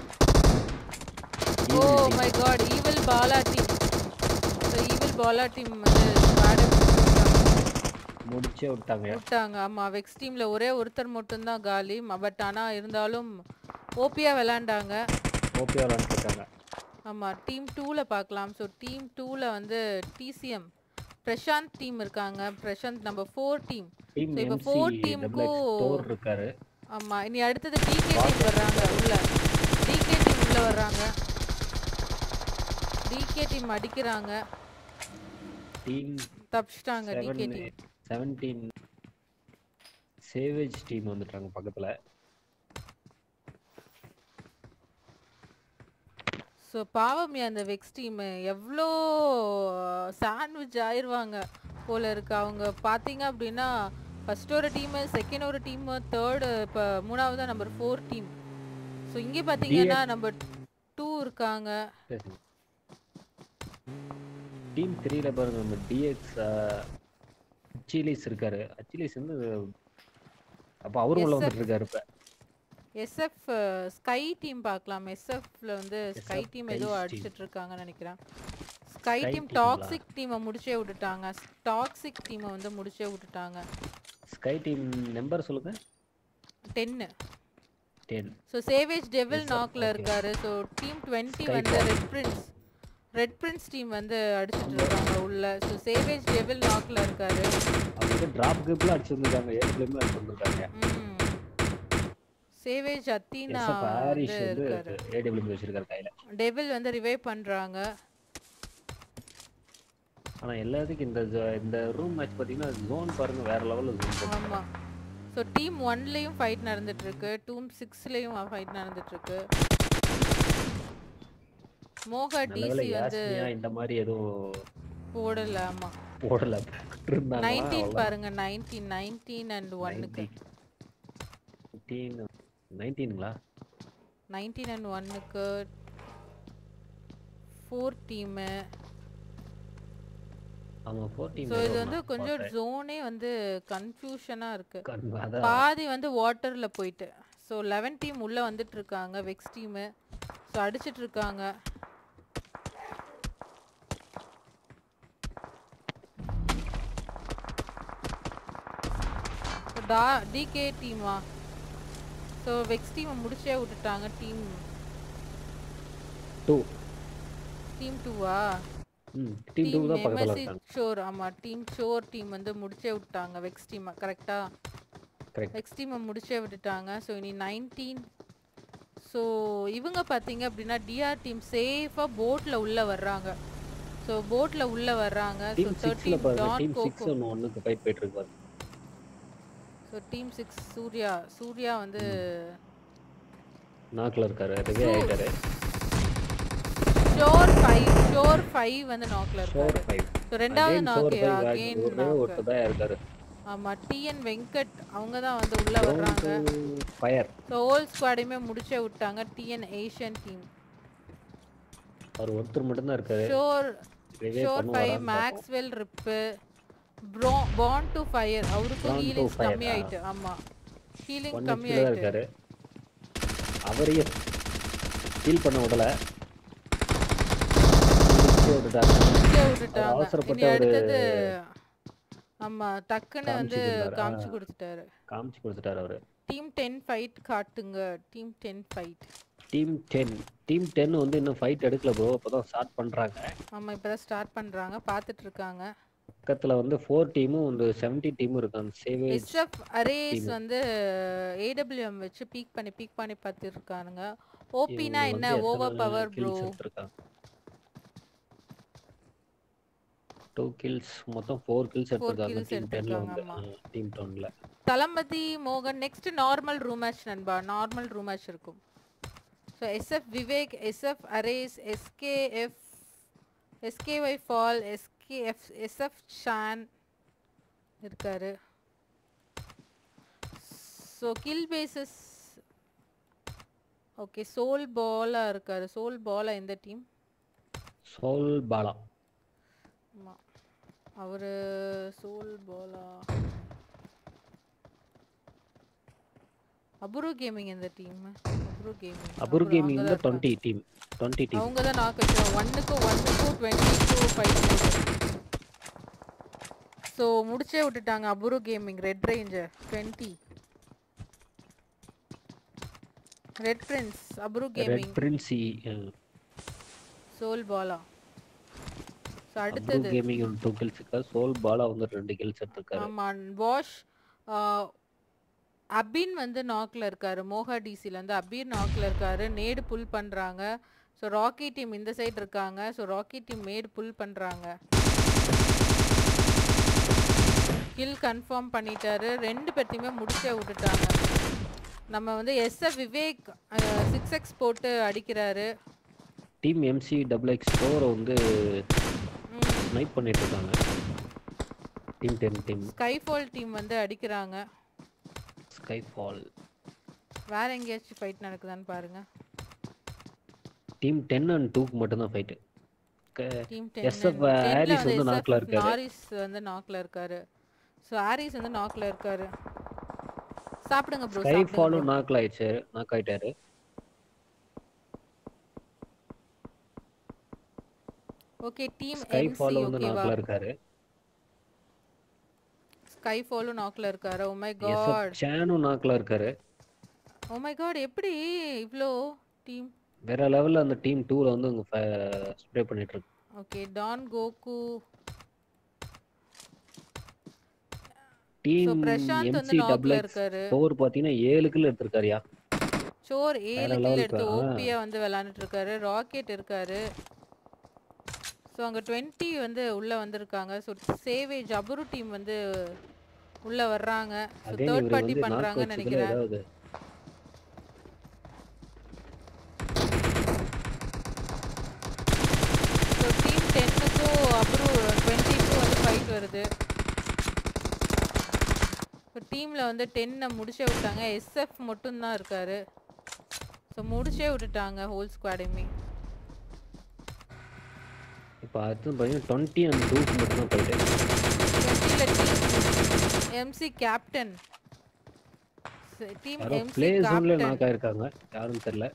oh Evil team. My god evil Bala team so evil Bala team வந்து பேட முடிச்சே விட்டாங்க விட்டாங்க ஆமா வெக்ஸ் டீம்ல ஒரே ஒருத்தர் மட்டும்தான் காலி பட் ஆனா இருந்தாலும் ஓபியா விளையாண்டாங்க ஓபி விளாண்டுருக்காங்க ஆமா டீம் டூல பார்க்கலாம் ஸோ டீம் டூல வந்து டிசிஎம் பிரசாந்த் டீம் இருக்காங்க Prashanth number four team team So, இப்ப எம்சி four டபுள் team-க்கும் எக்ஸ் ஸ்டோர் இருக்காரு ஆமா இனி அடுத்தது டிகே டீம் வர்றாங்க உள்ள டிகே டீம் உள்ள வர்றாங்க டிகே டீம் அடிக்கிறாங்க டீம் தப்பிச்சிட்டாங்க DK seven team seventeen savage team வந்துட்டாங்க பக்கத்துல ஸோ பாவம் அந்த வெக்ஸ் டீம் எவ்வளோ சாண்ட்விச் ஆயிருவாங்க போல இருக்கு அவங்க பார்த்தீங்க அப்படின்னா ஃபர்ஸ்ட் ஒரு டீமு செகண்ட் ஒரு டீமு தேர்டு இப்போ மூணாவதா நம்பர் ஃபோர் டீம் ஸோ இங்கே பார்த்தீங்கன்னா நம்பர் டூ இருக்காங்க டீம் த்ரீல பாருங்க நம்ம டிஎக்ஸ் அச்சிலிஸ் இருக்காரு அச்சிலிஸ் வந்து அப்ப அவரும் உள்ள SF. வந்துட்டு இருக்காரு இப்ப எஸ்எஃப் ஸ்கை டீம் பார்க்கலாம் எஸ்எஃப்ல வந்து ஸ்கை SF டீம் ஏதோ Skies team. அடிச்சிட்டு இருக்காங்கன்னு நினைக்கிறேன் ஸ்கை Sky டீம் team-ங்களா? டாக்ஸிக் டீமை முடிச்சே விட்டுட்டாங்க டாக்ஸிக் டீமை வந்து முடிச்சே விட்டுட்டாங்க ஸ்கை டீம் நம்பர் சொல்லுங்க டென்னு ten so savage devil Yes, sir. நாக்ல Okay. இருக்காரு ஸோ டீம் டுவெண்ட்டி Sky வந்து Paw. Red prince red prince team வந்து அடிச்சிட்டு இருக்காங்க உள்ள ஸோ சேவேஜ் டெவில் நாக்ல இருக்காரு அவங்க டிராப் கிரிப்ல அடிச்சிருந்துருக்காங்க ஏர்பிளேம்ல அடிச்சிருந்துருக்காங்க ம் சேவேஜ் அத்தீனா எஸ்எஃப் ஹாரிஷ் வந்து வந்து இருக்காரு ஏடபிள்யூ வச்சிருக்காரு கையில டெவில் வந்து ரிவைவ் பண்றாங்க ஆனா எல்லாத்துக்கும் இந்த zo- இந்த ரூம் மேட்ச் பாத்தீங்கன்னா ஜோன் பாருங்க வேற லெவல்ல ஜோன் ஆமா ஸோ டீம் ஒன்லேயும் ஃபைட் நடந்துட்டு இருக்கு டீம் சிக்ஸ்லேயும் ஃபைட் நடந்துட்டு இருக்கு மோகா நல்ல வேளை டிசி வந்து யாஸ்மியா இந்த மாதிரி எதுவும் போடல ஆமா போடல இருந்தாங்க நைன்டீன் பாருங்க நைன்டீன் நைன்டீன் அண்ட் ஒன்னுக்கு நைன்டீனுங்களா நைன்டீன் அண்ட் ஒன்னுக்கு ஃபோர் டீமு அவங்க ஃபோர் டீம் ஸோ இது வந்து கொஞ்சம் ஜோனே வந்து கன்ஃபியூஷனாக இருக்கு அதான் பாதி வந்து வாட்டர்ல போயிட்டு ஸோ லெவன் டீம் உள்ள வந்துட்டு இருக்காங்க வெக்ஸ் டீமு ஸோ அடிச்சிட்டு இருக்காங்க டா டிகே டீமா ஸோ வெக்ஸ் டீமை முடிச்சே விட்டுட்டாங்க டீம் டூ டீம் டூவா ம் டீம் டூ தான் பக்கத்துல எம்எஸ்சி இருக்காங்க ஷோர் ஆமா டீம் ஷோர் டீம் வந்து முடிச்சே விட்டாங்க வெக்ஸ் டீம் கரெக்டா கரெக்ட் வெக்ஸ் டீமை முடிச்சே விட்டுட்டாங்க ஸோ இனி நைன்டீன் ஸோ இவங்க பார்த்தீங்க அப்படின்னா டிஆர் டீம் சேஃபாக போட்டில் உள்ள வர்றாங்க ஸோ போட்டில் உள்ள வர்றாங்க ஸோ டீம் சிக்ஸ்ல தேர்ட்டீன் பாருங்க டான் டீம் சிக்ஸ் கோகோ ஒன்று ஒன்றுக்கு ஃபைட் போயிட்டு இருக்கு பாருங்க so team six Surya Surya வந்து நாக்கில் இருக்காரு ரிவே ஆயிட்டாரு ஷோர் ஃபைவ் ஷோர் ஃபைவ் வந்து நாக்கில் ஃபோர் இருக்காரு ஃபைவ் ஸோ ரெண்டாவது ஃபோர் நாக்கு ஃபைவ் அகெயின் ஒரே நாக்கு ஒருத்தர் தான் இருக்காரு ஆமா டிஎன் வெங்கட் அவங்க தான் வந்து உள்ள வர்றாங்க ஃபயர் ஸோ ஹோல் ஸ்குவாடையுமே முடிச்சே விட்டாங்க டிஎன் ஏஷியன் டீம் அவர் ஒருத்தர் மட்டும்தான் இருக்காரு ஷோர் ரிவே ஷோர் ஃபைவ் பண்ணுவாரான்னு பார்ப்போம். மேக்ஸ்வெல் ரிப்பு ப்ரோ பாண்ட் டு ஃபயர் அவருக்கும் Born to ஹீலிங்ஸ் Fire, கம்மி ஆ. ஆயிட்டு ஆமா ஹீலிங் ஒன் கம்மி ஹெச்பி தான் ஆயிட்டு இருக்காரு அவரையும் ஹீல் பண்ண விடல முடிச்சே விட்டுட்டாங்க முடிச்சே விட்டுட்டாங்க அவசரப்பட்ட இனி ஒரு அடுத்தது ஆமா டக்குன்னு வந்து காமிச்சு கொடுத்தாரா? காமிச்சு கொடுத்துட்டாரு காமிச்சு கொடுத்துட்டாரு அவரு டீம் டென் ஃபைட் காட்டுங்க team ten fight team ten team ten வந்து இன்னும் ஃபைட் எடுக்கல ப்ரோ இப்போதான் ஸ்டார்ட் பண்றாங்க ஆமா இப்பதான் ஸ்டார்ட் பண்றாங்க பார்த்துட்டு இருக்காங்க பக்கத்துல வந்து ஃபோர் டீமும் வந்து செவன்டி டீமும் இருக்காங்க சேவேஜ் எஸ்எஃப் அரேஸ் team. வந்து ஏடபிள்யூஎம் வச்சு பீக் பண்ணி பீக் பண்ணி பார்த்துட்டு இருக்கானுங்க ஓபினா இவங்க என்ன வந்து ஓவர் எத்தனை பவர் ப்ரோ kills எடுத்திருக்காங்க டூ கில்ஸ் மொத்தம் ஃபோர் கில்ஸ் எடுத்திருக்காங்க kills டீம் டென்ல வந்து எடுத்திருக்காங்க, டீம் டென்ல தளபதி மோகன் நெக்ஸ்ட் நார்மல் ரூம் மேட்ச் நண்பா நார்மல் ரூம் மேட்ச் இருக்கும் so SF Vivek SF Ares SKF SKY fall SKF SF Shan இருக்காரு so kill basis okay soul Bala இருக்காரு சோல் பாலா எந்த டீம் சோல் பாலா ஆமாம் அவர் சோல் பாலா அபுரு கேமிங் எந்த team Abru gaming Abru gaming வந்து twenty team twenty team அவங்க தான் நாக்கு வச்சுருவாங்க ஒன்னுக்கு ஒன்னுக்கு டுவெண்ட்டி டூ ஃபைவ் ஸோ முடிச்சே விட்டுட்டாங்க Abru gaming red ranger twenty red prince Abru red gaming prince soul Bala so Abru அடுத்தது கேமிங் ஒரு டூ கில்ஸ் இருக்கா சோல் பாலா வந்து ரெண்டு கில்ஸ் எடுத்திருக்காரு ஆமா வாஷ் அபின் வந்து நாக்ல இருக்காரு மோகா டிசில இருந்து அபீர் நாக்ல இருக்காரு நேடு புல் பண்றாங்க ஸோ ராக்கி டீம் இந்த சைடு இருக்காங்க ஸோ ராக்கி டீம் மேடு புல் பண்றாங்க கில் கன்ஃபார்ம் பண்ணிட்டாரு ரெண்டு பேர்த்தையுமே முடிச்சே விட்டுட்டாங்க நம்ம வந்து எஸ்எஃப் விவேக் சிக்ஸ் எக்ஸ் போட்டு அடிக்கிறாரு டீம் எம்சி டபுள் எக்ஸ் ஸ்டோரை வந்து ஸ்னைப் பண்ணிட்டு இருக்காங்க team ten team skyfall team வந்து அடிக்கிறாங்க ஸ்கை ஃபால் வேற எங்கேயாச்சும் ஃபைட் நடக்குதான்னு பாருங்க டீம் டென் அண்ட் டூக்கு மட்டும்தான் ஃபைட்டு டீம் SF ஹாரிஸ் வந்து knockல இருக்காரு. ஹாரிஸ் வந்து நாக்ல இருக்காரு ஸோ ஹாரிஸ் வந்து நாக்ல இருக்காரு சாப்பிடுங்க ப்ரோ ஸ்கை ஃபாலும் நாக்கில் ஆயிடுச்சு நாக் ஆயிட்டாரு ஓகே டீம் ஸ்கை எம்சி ஃபாலும் வந்து ஓகேவா நாக்கில் இருக்காரு ஸ்கை ஃபாலும் நாக்ல இருக்காரு ஓ மை எஸ்எஃப் காட் சேனும் நாக்கில் இருக்காரு ஓ மை காட் எப்படி இவ்ளோ டீம் வேற லெவல்ல அந்த டீம் டூல வந்து உங்க ஸ்ப்ரே பண்ணிட்டு இருக்கு okay Don Goku so team Prashanth வந்து எம்சி நாக்ல டபுள் எக்ஸ் இருக்காரு ஸ்கோர் பாத்தீங்கன்னா ஏழு கில் எடுத்திருக்காருயா சோர் ஏழு level கில் க்கு, எடுத்து ஆ. ஓபியா வந்து விளாண்டுட்டு இருக்காரு ராக்கெட் இருக்காரு ஸோ அங்கே டுவெண்ட்டி வந்து உள்ளே வந்திருக்காங்க ஸோ சேவேஜ் அபுரு டீம் வந்து உள்ளே வர்றாங்க ஸோ அதே தேர்ட் இவர் பார்ட்டி வந்து நாக் பண்ணுறாங்கன்னு வச்சதுல நினைக்கிறேன் ஏதாவது ஸோ டீம் டென்னுக்கும் அபுரு டுவெண்ட்டிக்கும் வந்து ஃபைட் வருது இப்போ டீமில் வந்து டென்னை முடிச்சே விட்டாங்க எஸ்எஃப் மட்டும்தான் இருக்காரு ஸோ முடிச்சே விட்டுட்டாங்க ஹோல் ஸ்குவாடையுமே இப்போ அடுத்து பார்த்தீங்கன்னா டுவெண்ட்டி அண்ட் டூக்கு மட்டும்தான் போயிட்டு எம்சி கேப்டன் டீம் யாரோ எம்சி பிளே ஜோன்ல கேப்டன் நாக் ஆயிருக்காங்க யாரும் தெரியல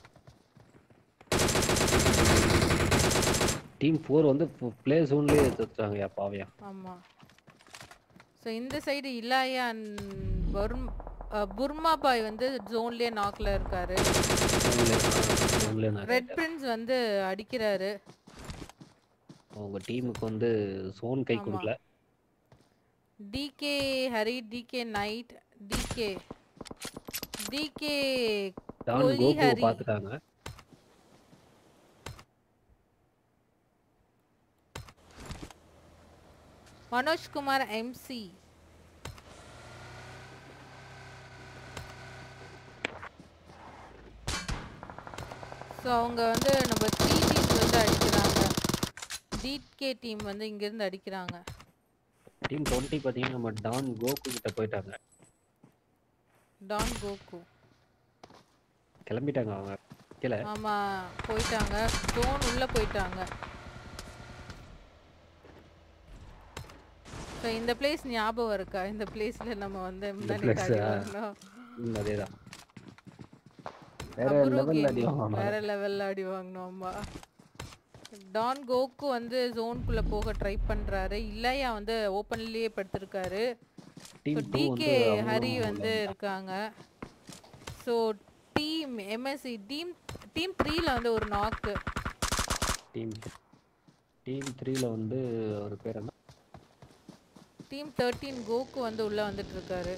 டீம் ஃபோர் வந்து பிளே ஜோன்லயே எடுத்துட்டாங்க பாவியா ஆமா ஸோ இந்த சைடு இலாயா and பர்ம் அஹ், புர்மா பாய் வந்து ஜோன்லயே நாக்ல இருக்காரு ஜோன்ல நாக் ரெட் பிரின்ஸ் வந்து அடிக்கிறாரு அவங்க டீமுக்கு வந்து ஜோன் கை ஆமா. கொடுக்கல DK Hari DK knight DK DK Don கோலி கோகுவை ஹரி. பார்த்துட்டாங்க மனோஜ்குமார் எம்சி ஸோ அவங்க வந்து நம்ம த்ரீ டீம்ஸ் வந்து அடிக்கிறாங்க டிகே டீம் வந்து இங்கேருந்து அடிக்கிறாங்க டீம் டுவெண்ட்டி பார்த்தீங்கன்னா நம்ம டான் கோகு கிட்ட போயிட்டாங்க டான் கோகு கிளம்பிட்டாங்க அவங்க கீழே ஆமா போயிட்டாங்க ஜோன் உள்ள போயிட்டாங்க ஸோ இந்த பிளேஸ் ஞாபகம் இருக்கா இந்த பிளேஸ்ல நம்ம வந்து முன்னாடி place அடி ஆ? வாங்கினோம் ம், அதேதான் வேற அப்புறம் லெவல்ல அடி gaming. வாங்கினாங்க வேற லெவல்ல அடி வாங்கினோம்பா டான் கோக்கு வந்து ஜோனுக்குள்ள போக ட்ரை பண்றாரு இல்லையா வந்து ஓப்பன்லயே படுத்திருக்காரு ஸோ டீம் டூ டிகே வந்து ஹரி அவங்களும் வந்து இருக்காங்க so team MSC team team த்ரீல வந்து ஒரு நாக்கு டீம் டீம் த்ரீல வந்து ஒரு பேர் என்ன டீம் தேர்ட்டீன் கோக்கு வந்து உள்ள வந்துட்டு இருக்காரு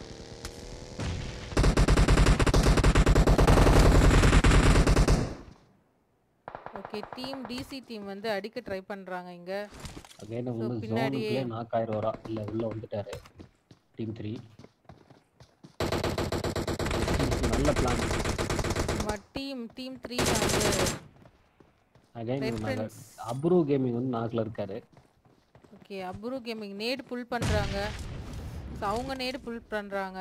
ஓகே டீம் டிசி டீம் வந்து அடிக்க ட்ரை பண்றாங்க இங்க அகைன் So, வந்து பின்னாடியே- ஜோனுக்குள்ளே நாக் ஆயிரம் இல்ல உள்ள வந்துட்டாரு டீம் த்ரீ நல்ல பிளான் டீம் டீம் த்ரீல வந்து அகைன் Red நாங்க Prince. அப்ரூ கேமிங் வந்து நாக்ல இருக்காரு ஓகே அப்ரூ கேமிங் நேடு புல் பண்றாங்க ஸோ அவங்க நேடு புல் பண்றாங்க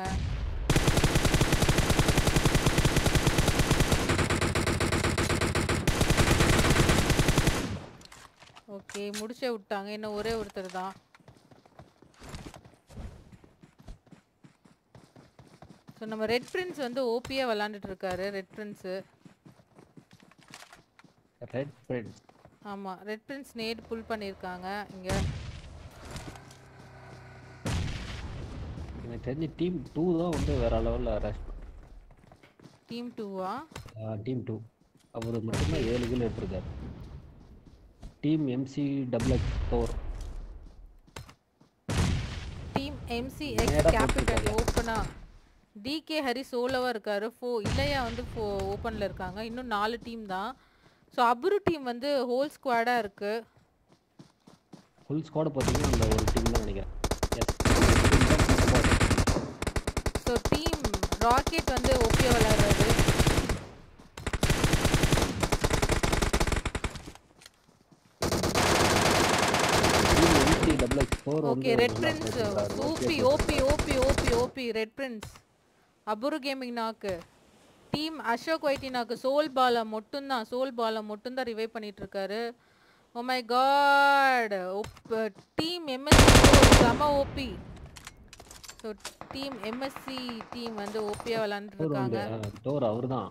ஓகே முடிச்சே விட்டாங்க இன்னும் ஒரே ஒருத்தர் தான் ஸோ நம்ம ரெட் பிரின்ஸ் வந்து ஓபியா விளாண்டுட்டு இருக்காரு ரெட் பிரின்ஸு ரெட் ஃப்ரெண்ட்ஸ் ஆமா ரெட் பிரின்ஸ் நேடு புல் பண்ணியிருக்காங்க இங்க எனக்கு தெரிஞ்சு டீம் டூ தான் வந்து வேற லெவல்ல ரஷ் டீம் டூவா டீம் டூ அவர் மட்டும்தான் ஏழு கிலோ எடுத்திருக்காரு team MC double X four team MC X நேரா கேபிட்டல் போட்டிருக்காங்க. ஓப்பனா டிகே ஹரி சோலோவா இருக்காரு ஃபோ இல்லையா வந்து ஃபோ ஓப்பனில் இருக்காங்க இன்னும் நாலு டீம் தான் ஸோ அபுரு டீம் வந்து ஹோல் ஸ்குவாடாக இருக்கு ஃபுல் ஸ்குவாடு பார்த்தீங்கன்னா அந்த ஒரு டீம் தான் நினைக்கிறேன் எஸ் ஸோ டீம் ராக்கெட் வந்து ஓபியா விளையாடுறாரு team MC double X four okay red prince OP OP OP OP OP red prince Abru gaming knock team Ashok வைட்டி நாக்கு சோல் பாலை மட்டும்தான் சோல் பாலை மட்டும்தான் ரிவைவ் பண்ணிட்டு இருக்காரு oh my god team MSC செம OP so team MSC team வந்து ஓபியா விளாண்டுட்டு இருக்காங்க டோர் அவர் தான்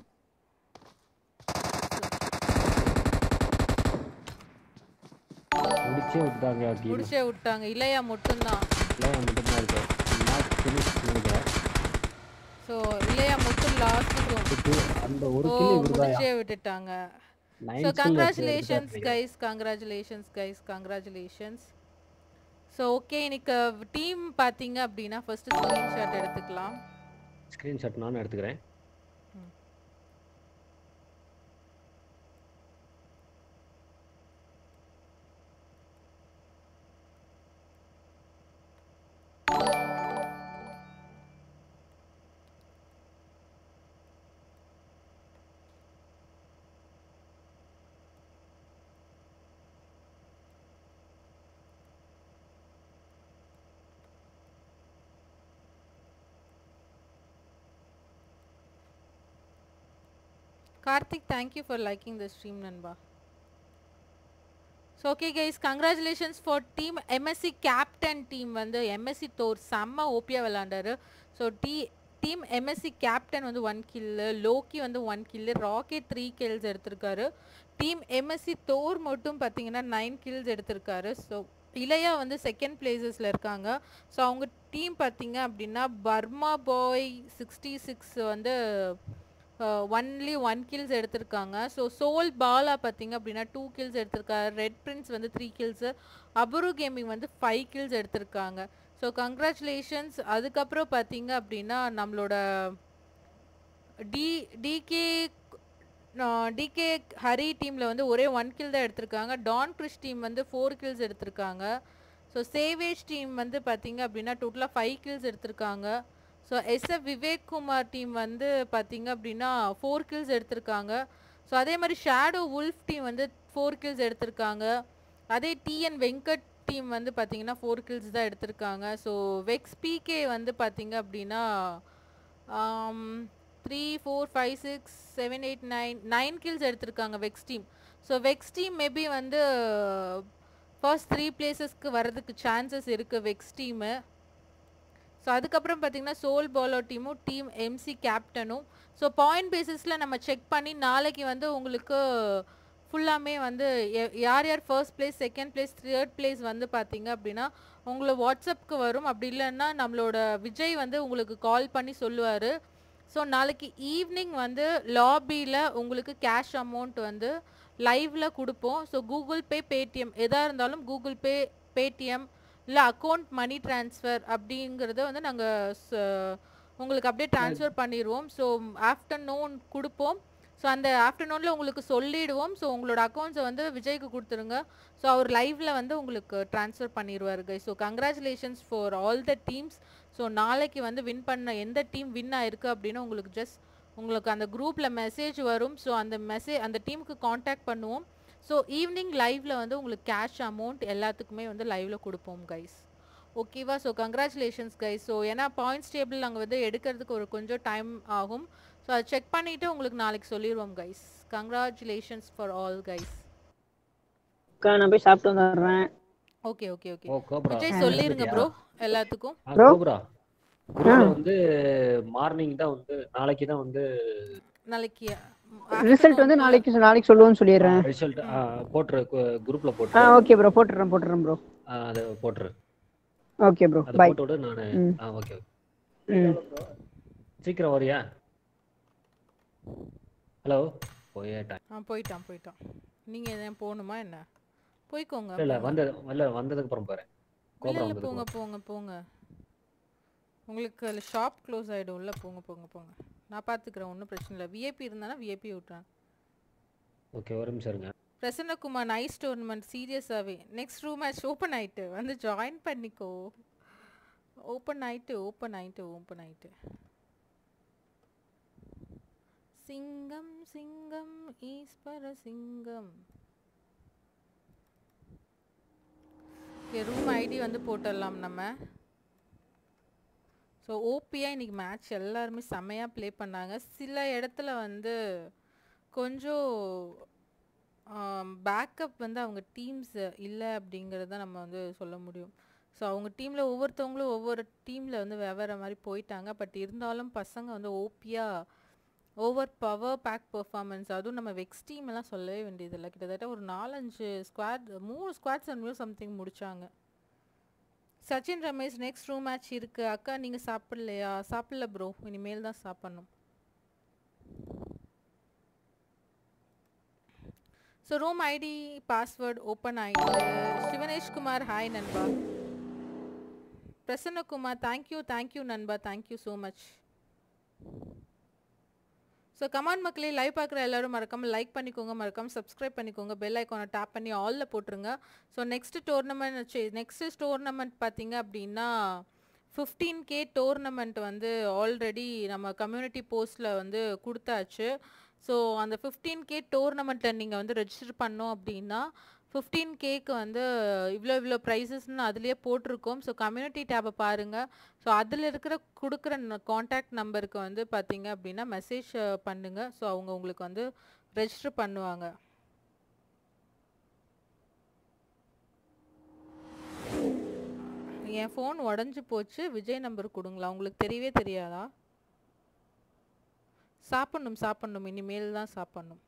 முடிச்சே விட்டாங்க கேம் முடிச்சே விட்டாங்க இல்லையா மட்டும்தான் எல்லாம் மட்டும்தான் இருக்கு மேட்ச் ஃபினிஷ் நினைக்கிறேன் ஸோ இல்லையா மட்டும் லாஸ்ட்டுக்கும் இதுக்கு அந்த ஒரு ஓ கில் இவருதான் முடிச்சே விட்டுட்டாங்க nine so congratulations guys congratulations guys congratulations so okay இன்னைக்கு டீம் பார்த்தீங்க அப்படின்னா ஃபர்ஸ்ட் ஸ்க்ரீன்ஷாட் எடுத்துக்கலாம் ஸ்க்ரீன்ஷாட் நானும் எடுத்துக்கிறேன் Karthik thank you for liking the stream நண்பா so okay guys congratulations for team MSC captain team வந்து எம்எஸ்சி தோர் செம்ம ஓபியாக விளாண்டாரு so T team MSC captain வந்து ஒன் கில்லு லோக்கி வந்து one kill rocket three kills எடுத்திருக்காரு டீம் எம்எஸ்சி தோர் மட்டும் பார்த்தீங்கன்னா நைன் கில்ஸ் எடுத்திருக்காரு ஸோ இளையா வந்து செகண்ட் பிளேசஸில் இருக்காங்க ஸோ அவங்க டீம் பார்த்தீங்க அப்படின்னா பர்மா பாய் சிக்ஸ்டி சிக்ஸ் வந்து ஒன்லி ஒன் கில்ஸ் எடுத்திருக்காங்க ஸோ சோல் பாலா பார்த்தீங்க அப்படின்னா டூ கில்ஸ் எடுத்திருக்காரு ரெட் பிரின்ஸ் வந்து த்ரீ கில்ஸு அபுரு கேமிங் வந்து ஃபைவ் கில்ஸ் எடுத்திருக்காங்க ஸோ கங்க்ராச்சுலேஷன்ஸ் அதுக்கப்புறம் பார்த்தீங்க அப்படின்னா நம்மளோட டி டிகே டிகே ஹரி டீமில் வந்து ஒரே ஒன் கில் தான் எடுத்திருக்காங்க டான் கிறிஸ் டீம் வந்து ஃபோர் கில்ஸ் எடுத்திருக்காங்க ஸோ சேவேஜ் டீம் வந்து பார்த்தீங்க அப்படின்னா டோட்டலாக ஃபைவ் கில்ஸ் எடுத்திருக்காங்க so SF Vivek Kumar team வந்து பார்த்தீங்க அப்படின்னா ஃபோர் கில்ஸ் எடுத்திருக்காங்க ஸோ அதே மாதிரி ஷேடோ உல்ஃப் டீம் வந்து ஃபோர் கில்ஸ் எடுத்திருக்காங்க அதே டிஎன் வெங்கட் டீம் வந்து பார்த்தீங்கன்னா ஃபோர் கில்ஸ் தான் எடுத்திருக்காங்க ஸோ வெக்ஸ் பிகே வந்து பார்த்தீங்க அப்படின்னா three four five six seven eight nine nine kills எடுத்திருக்காங்க Vex team so Vex team maybe வந்து ஃபர்ஸ்ட் த்ரீ பிளேசஸ்க்கு வர்றதுக்கு சான்சஸ் இருக்குது வெக்ஸ் டீமு ஸோ அதுக்கப்புறம் பார்த்தீங்கன்னா சோல் பாலோ டீமும் டீம் எம்சி கேப்டனும் ஸோ பாயிண்ட் பேசிஸில் நம்ம செக் பண்ணி நாளைக்கு வந்து உங்களுக்கு ஃபுல்லாமே வந்து எ- யார் யார் first place second place third place வந்து பார்த்தீங்க அப்படின்னா உங்களை வாட்ஸ்அப்க்கு வரும் அப்படி இல்லைன்னா நம்மளோட விஜய் வந்து உங்களுக்கு கால் பண்ணி சொல்லுவார் ஸோ நாளைக்கு ஈவினிங் வந்து லாபியில் உங்களுக்கு கேஷ் அமௌண்ட் வந்து லைவ்ல கொடுப்போம் ஸோ கூகுள் பே பேடிஎம் எதாக இருந்தாலும் கூகுள் பே பேடிஎம் இல்லை அக்கௌண்ட் மணி ட்ரான்ஸ்ஃபர் அப்படிங்கிறத வந்து நாங்கள் உங்களுக்கு அப்படியே ட்ரான்ஸ்ஃபர் பண்ணிடுவோம் ஸோ ஆஃப்டர்நூன் கொடுப்போம் ஸோ அந்த ஆஃப்டர்நூனில் உங்களுக்கு சொல்லிடுவோம் ஸோ உங்களோட அக்கௌண்ட்ஸை வந்து விஜய்க்கு கொடுத்துருங்க ஸோ அவர் லைவ்ல வந்து உங்களுக்கு ட்ரான்ஸ்ஃபர் பண்ணிடுவார் guy so congratulations for all the teams so நாளைக்கு வந்து வின் பண்ண எந்த டீம் வின் ஆயிருக்கு அப்படின்னு உங்களுக்கு ஜஸ்ட் உங்களுக்கு அந்த குரூப்பில் மெசேஜ் வரும் ஸோ அந்த மெசேஜ் அந்த டீமுக்கு காண்டாக்ட் பண்ணுவோம் ஸோ ஈவினிங் லைவ்ல வந்து உங்களுக்கு கேஷ் அமௌண்ட் எல்லாத்துக்குமே வந்து லைவ்ல கொடுப்போம் கைஸ் ஓகேவா ஸோ கங்க்ராச்சுலேஷன்ஸ் கைஸ் ஸோ ஏன்னா பாயிண்ட்ஸ் டேபிள் நாங்கள் வந்து எடுக்கிறதுக்கு ஒரு கொஞ்சம் டைம் ஆகும் ஸோ அதை செக் பண்ணிவிட்டு உங்களுக்கு நாளைக்கு சொல்லிடுவோம் guys congratulations for all guys அக்கா நான் போய் சாப்பிட்டு வந்துடுறேன் okay okay okay oh cobra Vijay சொல்லிருங்க ப்ரோ எல்லாத்துக்கும் ஆ, Bro? கோப்ரா குரூப்ல வந்து மார்னிங் தான் வந்து நாளைக்கு தான் வந்து நாளைக்கு ரிசல்ட் வந்து நாளைக்கு நாளைக்கு சொல்லுவோம்னு சொல்லிடுறேன் ரிசல்ட் போட்டுரு குரூப்ல ஆ போட்டு ஓகே ப்ரோ போட்டுறேன் போட்டுறேன் ப்ரோ அதை போட்டுரு ஓகே ப்ரோ அதை பாய் போட்டு விடு நானு ம். ஆ ஓகே ம் சீக்கிரம் வரியா ஹலோ போயிட்டான் ஆ போயிட்டான் போயிட்டான் நீங்கள் எதுவும் போகணுமா என்ன போய்க்கோங்க இல்ல இல்ல போங்க. வந்தது இல்ல வந்ததுக்கு அப்புறம் போறேன் இல்ல கோபுரம் இல்ல வந்ததுக்கு போங்க அப்புறம். போங்க போங்க உங்களுக்கு அதில் ஷாப் க்ளோஸ் ஆகிடும் உள்ள போங்க போங்க போங்க நான் பார்த்துக்கிறேன் ஒன்றும் பிரச்சனை இல்லை விஐபி இருந்தானா விஐபி விட்றேன் ஓகே ஒரு நிமிஷம் இருங்க பிரசன்னகுமார் நைஸ் டோர்னமெண்ட் சீரியஸாகவே நெக்ஸ்ட் ரூம் மேட்ச் ஓப்பன் ஆயிட்டு வந்து ஜாயின் பண்ணிக்கோ ஓப்பன் ஆயிட்டு ஓப்பன் ஆயிட்டு ஓப்பன் ஆயிட்டு சிங்கம் சிங்கம் ஈஸ்வர சிங்கம் ரூம் ஐடி வந்து போட்டுடலாம் நம்ம ஸோ ஓபியாக இன்னைக்கு மேட்ச் எல்லாருமே செமையாக ப்ளே பண்ணாங்க சில இடத்துல வந்து கொஞ்சம் பேக்கப் வந்து அவங்க டீம்ஸ் இல்லை அப்படிங்கிறத நம்ம வந்து சொல்ல முடியும் ஸோ அவங்க டீமில் ஒவ்வொருத்தவங்களும் ஒவ்வொரு டீமில் வந்து வெவ்வேறு மாதிரி போயிட்டாங்க பட் இருந்தாலும் பசங்க வந்து ஓபியாக ஓவர் பவர் பேக் பெர்ஃபார்மன்ஸ் அதுவும் நம்ம வெக்ஸ் டீம் எல்லாம் சொல்லவே வேண்டியதில்லை கிட்டத்தட்ட ஒரு நாலஞ்சு ஸ்குவாட் மூணு ஸ்குவாட்ஸ் அண்ட் சம்திங் முடிச்சாங்க Sachin Ramesh next room match இருக்கு அக்கா நீங்கள் சாப்பிடலையா சாப்பிடல ப்ரோ இனிமேல் தான் சாப்பிட்ணும் so room ID password open ஆயிடுச்சு சிவனேஷ் குமார் ஹாய் நண்பா பிரசன்னகுமார் தேங்க்யூ தேங்க்யூ நண்பா thank you so much so come on மக்களே லைவ் பார்க்குற எல்லாரும் மறக்காமல் லைக் பண்ணிக்கோங்க மறக்காமல் சப்ஸ்கிரைப் பண்ணிக்கோங்க பெல் ஐக்கானை டேப் பண்ணி ஆலில் போட்டுருங்க so next tournament next tournament பார்த்தீங்க அப்படின்னா ஃபிஃப்டீன் கே டோர்னமெண்ட் வந்து ஆல்ரெடி நம்ம கம்யூனிட்டி போஸ்ட்டில் வந்து கொடுத்தாச்சு ஸோ அந்த ஃபிஃப்டீன் கே டோர்னமெண்ட்டை நீங்கள் வந்து ரெஜிஸ்டர் பண்ணோம் அப்படின்னா ஃபிஃப்டீன் கேக்கு வந்து இவ்வளோ இவ்வளோ ப்ரைஸஸ்னு அதுலேயே போட்டிருக்கோம் ஸோ கம்யூனிட்டி டேப்பை பாருங்கள் ஸோ அதில் இருக்கிற கொடுக்குற காண்டாக்ட் நம்பருக்கு வந்து பார்த்தீங்க அப்படின்னா மெசேஜ் பண்ணுங்கள் ஸோ அவங்க உங்களுக்கு வந்து ரெஜிஸ்டர் பண்ணுவாங்க என் ஃபோன் உடஞ்சி போச்சு விஜய் நம்பர் கொடுங்களா உங்களுக்கு தெரியவே தெரியாதா சாப்பிட்ணும் சாப்பிட்ணும் இனிமேல் தான் சாப்பிட்ணும்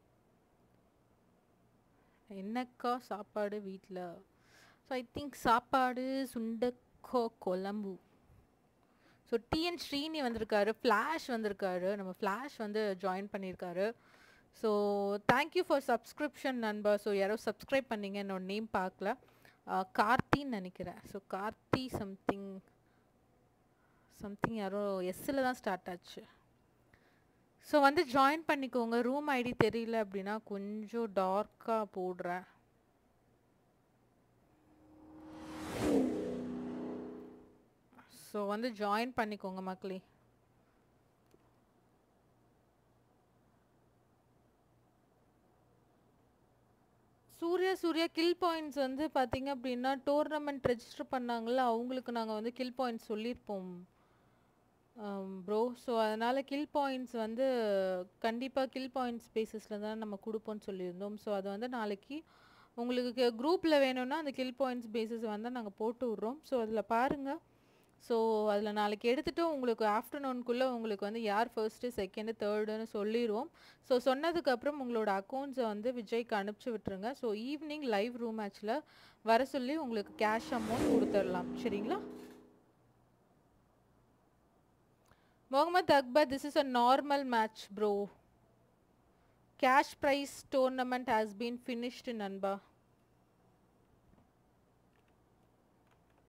என்னக்கா சாப்பாடு வீட்டில் ஸோ ஐ திங்க் சாப்பாடு சுண்டக்கோ குழம்பு ஸோ டிஎன் ஸ்ரீனி வந்திருக்காரு ஃப்ளாஷ் வந்திருக்காரு நம்ம ஃப்ளாஷ் வந்து ஜாயின் பண்ணியிருக்காரு ஸோ தேங்க்யூ ஃபார் சப்ஸ்கிரிப்ஷன் நண்பா ஸோ யாரோ சப்ஸ்கிரைப் பண்ணீங்க என்னோட நேம் பார்க்கல ஆஹ் கார்த்தின்னு நினைக்கிறேன் ஸோ கார்த்தி சம்திங் சம்திங் யாரோ எஸ்ஸில் தான் ஸ்டார்ட் ஆச்சு ஸோ வந்து ஜாயின் பண்ணிக்கோங்க ரூம் ஐடி தெரியல அப்படின்னா கொஞ்சம் டார்க்காக போடுறேன் ஸோ வந்து ஜாயின் பண்ணிக்கோங்க மக்களே சூர்யா சூர்யா கில் பாயிண்ட்ஸ் வந்து பார்த்தீங்க அப்படின்னா டோர்னமெண்ட் ரெஜிஸ்டர் பண்ணாங்கல்ல அவங்களுக்கு நாங்கள் வந்து கில் பாயிண்ட்ஸ் சொல்லியிருப்போம் ப்ரோ ஸோ அதனால் கில் பாயிண்ட்ஸ் வந்து கண்டிப்பாக கில் பாயிண்ட்ஸ் பேசிஸில் தான் நம்ம கொடுப்போம்னு சொல்லியிருந்தோம் ஸோ அது வந்து நாளைக்கு உங்களுக்கு குரூப்பில் வேணும்னா அந்த கில் பாயிண்ட்ஸ் பேசிஸ் வந்து நாங்கள் போட்டு விட்றோம் ஸோ அதில் பாருங்கள் ஸோ அதில் நாளைக்கு எடுத்துகிட்டு உங்களுக்கு ஆஃப்டர்நூனுக்குள்ளே உங்களுக்கு வந்து யார் ஃபர்ஸ்ட்டு செகண்டு தேர்டுன்னு சொல்லிடுவோம் ஸோ சொன்னதுக்கப்புறம் உங்களோட அக்கௌண்ட்ஸை வந்து விஜய்க்கு அனுப்பிச்சி விட்டுருங்க ஸோ ஈவினிங் லைவ் ரூம் மேட்ச்சில் வர சொல்லி உங்களுக்கு கேஷ் அமௌண்ட் கொடுத்துடலாம் சரிங்களா Mohammed Akbar this is a normal match bro cash prize tournament has been finished நண்பா